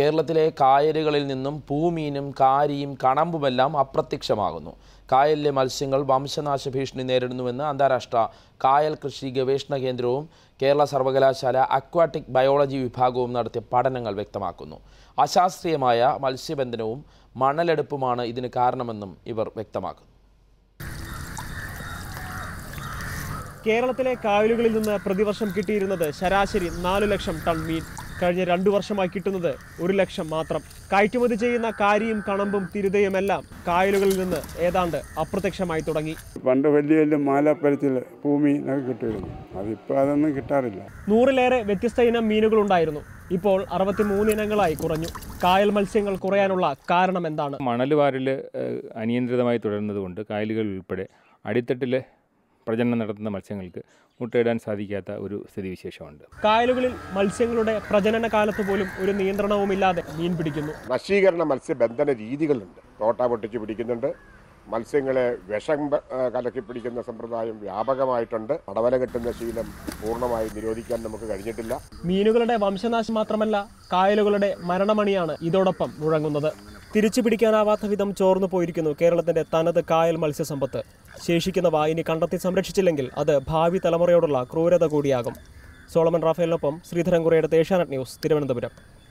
കേരളത്തിലെ കായലുകളിൽ നിന്നും പൂമീനും കാരിയും കണമ്പുമെല്ലാം അപ്രത്യക്ഷമാകുന്നു കായലിലെ മത്സ്യങ്ങൾ വംശനാശ ഭീഷണി നേരിടുന്നുവെന്ന് അന്താരാഷ്ട്ര കായൽ കൃഷി ഗവേഷണ കേന്ദ്രവും കേരള സർവകലാശാല അക്വാട്ടിക് ബയോളജി വിഭാഗവും നടത്തിയ പഠനങ്ങൾ വ്യക്തമാക്കുന്നു അശാസ്ത്രീയമായ മത്സ്യബന്ധനവും മണലെടുപ്പുമാണ് ഇതിന് കാരണമെന്നും ഇവർ വ്യക്തമാക്കുന്നു കേരളത്തിലെ കായലുകളിൽ നിന്ന് പ്രതിവർഷം കിട്ടിയിരുന്നത് ശരാശരി നാലു ലക്ഷം ടൺ മീൻ കഴിഞ്ഞ രണ്ടു വർഷമായി കിട്ടുന്നത് ഒരു ലക്ഷം മാത്രം കയറ്റുമതി ചെയ്യുന്ന കാരിയും കണമ്പും തിരുതയുമെല്ലാം കായലുകളിൽ നിന്ന് ഏതാണ്ട് അപ്രത്യക്ഷമായി തുടങ്ങി പണ്ട് വലിയ വലിയ മാലാപ്പരത്തിൽ ഭൂമി ഒക്കെ കിട്ടുമായിരുന്നു അതിപ്പോൾ അതൊന്നും കിട്ടാറില്ല നൂറിലേറെ വ്യത്യസ്ത ഇനം മീനുകളുണ്ടായിരുന്നു ഇപ്പോൾ അറുപത്തിമൂന്ന് ഇനങ്ങളായി കുറഞ്ഞു കായൽ മത്സ്യങ്ങൾ കുറയാനുള്ള കാരണം എന്താണ് മണൽ വാരൽ അനിയന്ത്രിതമായി തുടരുന്നതുകൊണ്ട് കായലുകൾ ഉൾപ്പെടെ അടിത്തട്ടിൽ പ്രജനനം നടത്തുന്ന മത്സ്യങ്ങൾക്ക് മുട്ടയിടാൻ സാധിക്കാത്ത ഒരു സ്ഥിതിവിശേഷമുണ്ട് കായലുകളിൽ മത്സ്യങ്ങളുടെ പ്രജനന കാലത്ത് പോലും ഒരു നിയന്ത്രണവുമില്ലാതെ മീൻ പിടിക്കുന്നു നശീകരണ മത്സ്യബന്ധന രീതികളുണ്ട് തോട്ട പൊട്ടിച്ച് പിടിക്കുന്നുണ്ട് മത്സ്യങ്ങളെ വിഷം പ- ആ, കലക്കി പിടിക്കുന്ന സമ്പ്രദായം വ്യാപകമായിട്ടുണ്ട് അടവല കെട്ടുന്ന ശീലം പൂർണ്ണമായി നിരോധിക്കാൻ നമുക്ക് കഴിഞ്ഞിട്ടില്ല മീനുകളുടെ വംശനാശം മാത്രമല്ല കായലുകളുടെ മരണമണിയാണ് ഇതോടൊപ്പം മുഴങ്ങുന്നത് തിരിച്ചു പിടിക്കാനാവാത്ത വിധം ചോർന്നു പോയിരിക്കുന്നു കേരളത്തിന്റെ തനത് കായൽ മത്സ്യസമ്പത്ത് ശേഷിക്കുന്നവ ഇനി കണ്ടെത്തി സംരക്ഷിച്ചില്ലെങ്കിൽ അത് ഭാവി തലമുറയോടുള്ള ക്രൂരത കൂടിയാകും സോളമൻ റാഫേലിനൊപ്പം ശ്രീധരൻകുറയുടെ ഏഷ്യാനെറ്റ് ന്യൂസ് തിരുവനന്തപുരം